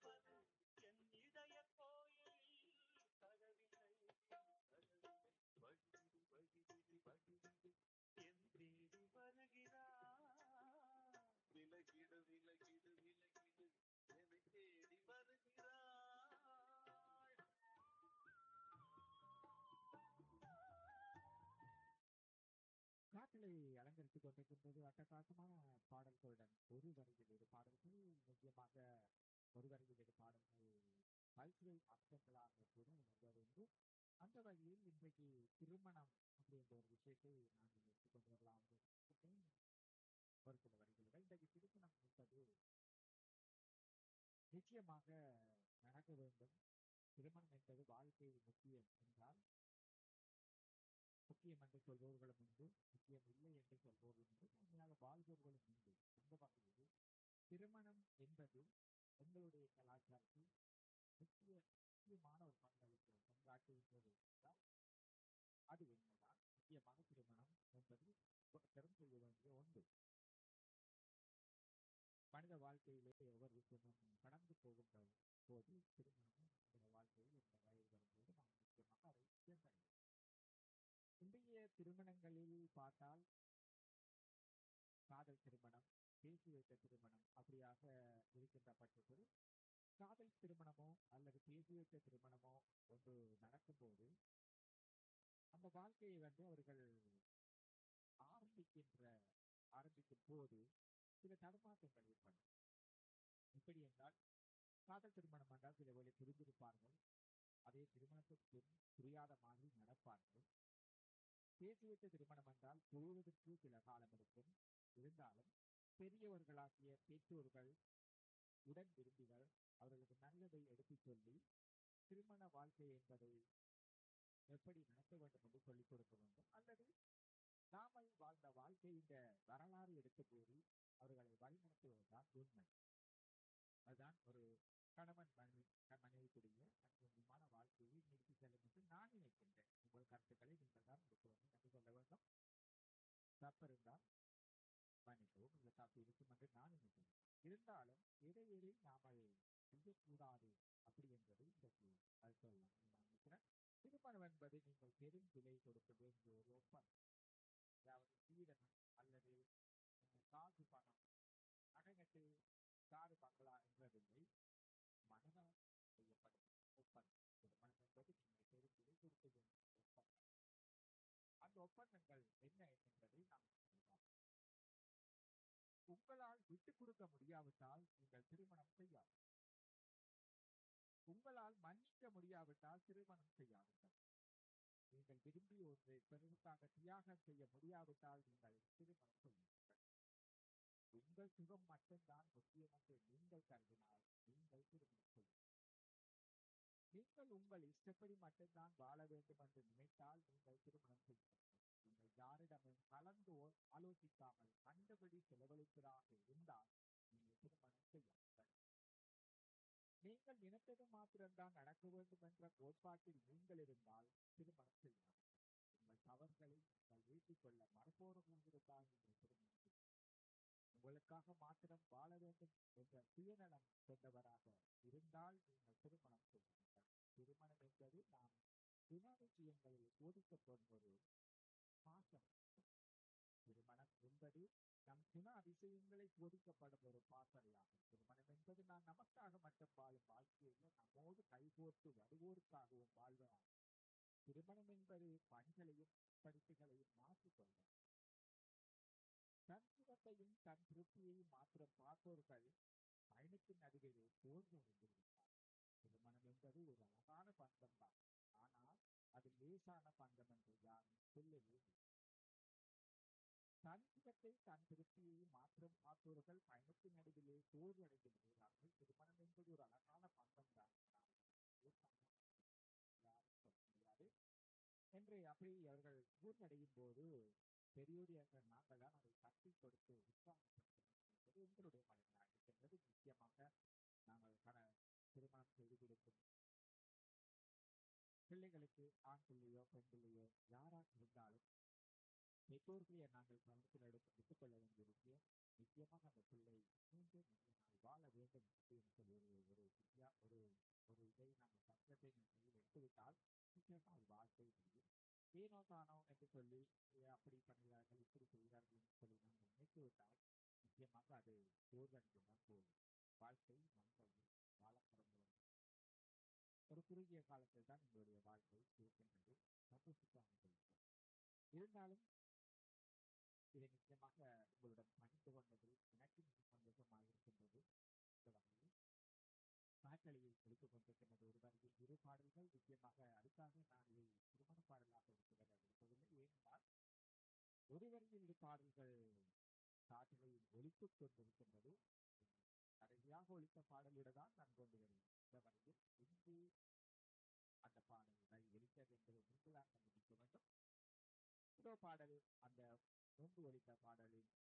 திறப்பது என் இதய கோயில் கதவில்லை கதவில்லை வழிவிடு வழிவிடு வழிவிடு என் தேடி வருகிறார் விலகிடு விலகிடு விலகிடு என்னை தேடி வருகிறாள் காற்றலை அலங்கரித்துக் கொண்டிருக்கின்றது அட்டகாசமான பாடல்களுடன் ஒரு வரியில் இரு பாடல்கள் முக்கியமாக ஒரு வரியில் இரு பாடல்கள் பல்சுவை அம்சங்களாக கூட உணர்வது அந்த வகையில் இன்றைக்கு திருமணம் அப்படின்ற ஒரு விஷயத்தை நான் எடுத்துக்கொண்டு வரலாம் ஒரு சில வரிகளுடன் இன்றைக்கு திருமணம் என்பது நிச்சயமாக நடக்க வேண்டும் திருமணம் என்பது வாழ்க்கையில் முக்கியம் என்றால் முக்கியம் என்று சொல்பவர்களும் உண்டு முக்கியம் இல்லை என்று சொல்பவர்களும் உண்டு உண்மையாக வாழ்பவர்களும் உண்டு அந்த வகையில் திருமணம் என்பது எங்களுடைய கலாச்சாரத்தில் முக்கிய முக்கியமான ஒரு பங்களிப்பு பங்காற்றுகின்றது என்றால் அது உண்மைதான் முக்கியமாக திருமணம் என்பது பெரும் செய்ய வேண்டிய ஒன்று மனித வாழ்க்கையிலே ஒவ்வொரு விஷயமும் கடந்து போகின்ற போது திருமணமும் நம்முடைய வாழ்க்கையில் இந்த வயது வரும்போது நாம் முக்கியமாக அதை சேர்ந்தடையும் இன்றைய திருமணங்களில் பார்த்தால் காதல் திருமணம் பேசி வைத்த திருமணம் அப்படியாக இருக்கின்ற பட்சத்தில் காதல் திருமணமோ அல்லது பேசி வைத்த திருமணமோ ஒன்று நடக்கும்போது அந்த வாழ்க்கையை வந்து அவர்கள் ஆரம்பிக்கின்ற ஆரம்பிக்கும் போது சில தடுமாற்றங்கள் ஏற்படும் எப்படி என்றால் காதல் திருமணம் என்றால் சில வேலை புரிந்திருப்பார்கள் அதே திருமணத்துக்கு புரியாத மாதிரி நடப்பார்கள் பேசி வைத்த திருமணம் என்றால் புரிவதற்கு சில காலம் எடுக்கும் இருந்தாலும் பெரியவர்களாகிய பெற்றோர்கள் உடன் விரும்பிகள் அவர்களுக்கு நல்லதை எடுத்துச் சொல்லி திருமண வாழ்க்கை என்பதை எப்படி நடத்த வேண்டும் என்று சொல்லிக் கொடுக்க வேண்டும் அல்லது நாமல் வாழ்ந்த வாழ்க்கையின் வரலாறு எடுத்து கூறி அவர்களை வழிநடத்துவதுதான் உண்மை அதுதான் ஒரு கணவன் மனைவி மனைவிக்குரிய அற்புதமான வாழ்க்கையை நிறுத்தி செல்லும் என்று நான் நினைக்கின்றேன் உங்கள் கருத்துக்களை நீங்கள் தான் எடுத்து வந்து கற்றுக்கொள்ள வேண்டும் தப்பு இருந்தால் மன்னிக்கவும் இல்லை தப்பு இருக்கும் என்று நான் நினைக்கிறேன் இருந்தாலும் எதை எதை நாம செய்யக்கூடாது அப்படி என்பதை இன்றைக்கு அது சொல்லலாம் நான் நினைக்கிறேன் திருமணம் என்பது நீங்கள் பெரும் விலை கொடுக்க வேண்டிய ஒரு ஒப்பந்தம் அதாவது சீதனம் அல்லது காசு பணம் நகை காடு பங்களா என்றதில்லை மனதால் செய்யப்படும் ஒப்பந்தம் திருமணம் என்பது நீங்கள் பெரும் விலை கொடுக்க வேண்டிய ஒப்பந்தம் அந்த ஒப்பந்தங்கள் என்ன என்பதை நாம் சொல்லலாம் உங்களால் விட்டுக் கொடுக்க முடியாவிட்டால் நீங்கள் திருமணம் செய்யாது உங்களால் மன்னிக்க முடியாவிட்டால் திருமணம் செய்யாதீர்கள் நீங்கள் விரும்பி ஒன்றை பிறருக்காக தியாகம் செய்ய முடியாவிட்டால் நீங்கள் திருமணம் செய்யுங்கள் உங்கள் சுகம் மட்டும்தான் முக்கியம் என்று நீங்கள் கருதினால் நீங்கள் திருமணம் செய்யுங்கள் நீங்கள் உங்கள் இஷ்டப்படி மட்டும்தான் வாழ வேண்டும் என்று நினைத்தால் நீங்கள் திருமணம் செய்யுங்கள் நீங்கள் யாரிடமும் கலந்து ஆலோசிக்காமல் கண்டபடி செலவழிப்பதாக இருந்தால் நீங்கள் திருமணம் செய்யுங்கள் நீங்கள் நினைத்தது மாத்திரம்தான் நடக்க வேண்டும் என்ற கோட்பாட்டில் நீங்கள் இருந்தால் திருமணம் செய்யாமல் உங்கள் தவறுகளை நீங்கள் ஏற்றுக்கொள்ள மறுப்போர்கள் இருந்தால் நீங்கள் திருமணம் செய்யுங்கள் உங்களுக்காக மாத்திரம் வாழ வேண்டும் என்ற சுயநலம் கொண்டவராக இருந்தால் நீங்கள் திருமணம் செய்யுங்கள் திருமணம் என்பது நாம் குணாதிசயங்களில் சோதிக்கப்படும் ஒரு பாசம் திருமணம் என்பது நம் குண அதிசயங்களை போதிக்கப்படும் ஒரு பாசறையாகும் திருமணம் என்பது நான் நமக்காக மட்டும் வாழும் வாழ்க்கையில நம்மோடு கைகோர்த்து வருவோருக்காகவும் வாழ்வதாகும் திருமணம் என்பது பணிகளையும் படிப்புகளையும் மாற்றிக்கொள்ளும் தன் சுகத்தையும் தன் திருப்தியையும் மாத்திரம் பார்ப்பவர்கள் பயணத்தின் நடுவிலே சோர்ந்து அடைந்திருக்கிறார் திருமணம் என்பது ஒரு அழகான பந்தம் தான் ஆனால் அது லேசான பந்தம் என்று யாரும் சொல்லவே இல்லை தன் சுகத்தை தன் திருப்தியை மாற்றம் பார்ப்பவர்கள் பயணத்தின் நடுவிலே சோர்வு அடைந்து விடுகிறார்கள் திருமணம் என்பது ஒரு அழகான பந்தம் தான் யாரும் சொல்ல முடியாது என்று அப்படி அவர்கள் கூர்நடையும் போது பெரியோரியாக நாங்கள் தான் அதை தட்டி கொடுத்து உற்சாகப்படுத்துவது எங்களுடைய கடமையாக இருக்கின்றது முக்கியமாக நாங்கள் கட திருமணம் செய்து கொடுக்கும் பிள்ளைகளுக்கு ஆண் பிள்ளையோ பெண் பிள்ளையோ யாராக இருந்தாலும் பெற்றோர்களை நாங்கள் கவனத்தில் எடுத்து எடுத்துக்கொள்ள வேண்டிய விஷயம் நிச்சயமாக அந்த பிள்ளை மீண்டும் நல்ல நாள் வாழ வேண்டும் என்று சொல்லி ஒரு ஒரு வித்யா ஒரு ஒரு இதை நாங்கள் சட்டத்தை கையில் எடுத்துவிட்டால் நிச்சயமாக அது வாழ்க்கை முடியும் ஏனோ தானோ என்று சொல்லி "ஏ, அப்படி பண்ணுகிறார்கள் இப்படி செய்கிறார்கள் என்று சொல்லி நாங்கள் நினைத்து விட்டால் நிச்சயமாக அது தோல்வடைந்து தான் போகும் வாழ்க்கை மனிதர்கள் வாழ தொடங்குவது ஒரு குறுகிய காலத்தில் தான் உங்களுடைய வாழ்க்கை இருக்கின்றது சந்தோஷமாக இருக்கும் இருந்தாலும் இதை நிச்சயமாக உங்களிடம் பகிர்ந்து கொண்டதில் எனக்கு மிக சந்தோஷமாக இருக்கின்றது இந்த வகையில் நாட்களில் ஒழித்துக் கொண்டிருக்கின்றது ஒரு வரையில் இரு பாடல்கள் நிச்சயமாக அதுக்காக நான் இதை திருமண பாடலாக இருக்கிறது எடுப்பதில்லை ஏனென்றால் ஒரு வரையில் இரு பாடல்கள் காற்றுகளில் ஒழித்துக் கொண்டிருக்கின்றது கடைசியாக ஒழித்த பாடலோடு தான் நான் கொண்டு வருவேன் இந்த வரையில் இங்கு அந்த பாடல் வரி ஒழித்தது என்பதை முன்புதான் கண்டுபிடிக்க வேண்டும் இதோ பாடல் அந்த முன்பு ஒழித்த பாடலின்